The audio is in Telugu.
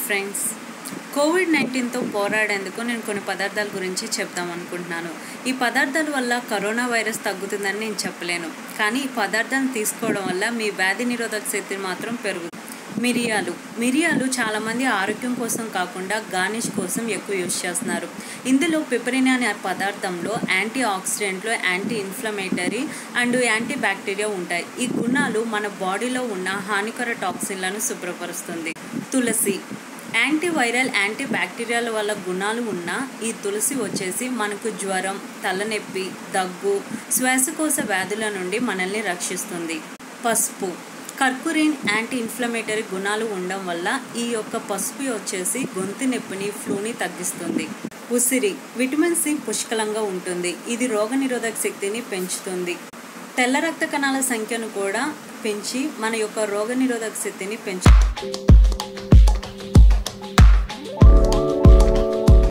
ఫ్రెండ్స్ కోవిడ్ నైన్టీన్తో పోరాడేందుకు నేను కొన్ని పదార్థాల గురించి చెప్దాం అనుకుంటున్నాను ఈ పదార్థాల వల్ల కరోనా వైరస్ తగ్గుతుందని నేను చెప్పలేను కానీ ఈ పదార్థాన్ని తీసుకోవడం వల్ల మీ వ్యాధి నిరోధక శక్తి మాత్రం పెరుగుతుంది మిరియాలు మిరియాలు చాలామంది ఆరోగ్యం కోసం కాకుండా గార్నిష్ కోసం ఎక్కువ యూజ్ చేస్తున్నారు ఇందులో పిపరిన్ అనే పదార్థంలో యాంటీ ఆక్సిడెంట్లు anti inflammatory and anti bacteria ఉంటాయి ఈ గుణాలు మన బాడీలో ఉన్న హానికర టాక్సిన్లను శుభ్రపరుస్తుంది తులసి యాంటీవైరల్ యాంటీ బ్యాక్టీరియాల వల్ల గుణాలు ఉన్న ఈ తులసి వచ్చేసి మనకు జ్వరం తలనొప్పి దగ్గు శ్వాసకోశ వ్యాధుల నుండి మనల్ని రక్షిస్తుంది పసుపు కర్కురిన్ యాంటీ ఇన్ఫ్లమేటరీ గుణాలు ఉండడం వల్ల ఈ యొక్క పసుపు వచ్చేసి గొంతు నొప్పిని ఫ్లూని తగ్గిస్తుంది ఉసిరి విటమిన్ సి పుష్కలంగా ఉంటుంది ఇది రోగనిరోధక శక్తిని పెంచుతుంది తెల్ల రక్త కణాల సంఖ్యను కూడా పెంచి మన యొక్క రోగనిరోధక శక్తిని పెంచు